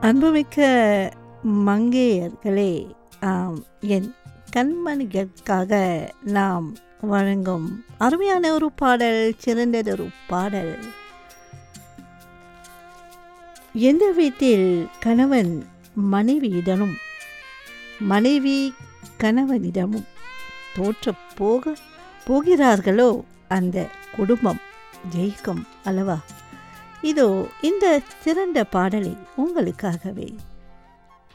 அன்புமிக்க மங்கையர்களே ஆம் என் கண்மணிகளுக்காக நாம் வழங்கும் அருமையான ஒரு பாடல் சிறந்ததொரு பாடல் எந்த வீட்டில் கணவன் மனைவியிடமும் மனைவி கணவனிடமும் தோற்று போக போகிறார்களோ அந்த குடும்பம் ஜெயிக்கும் அல்லவா இதோ இந்த சிறந்த பாடலை உங்களுக்காகவே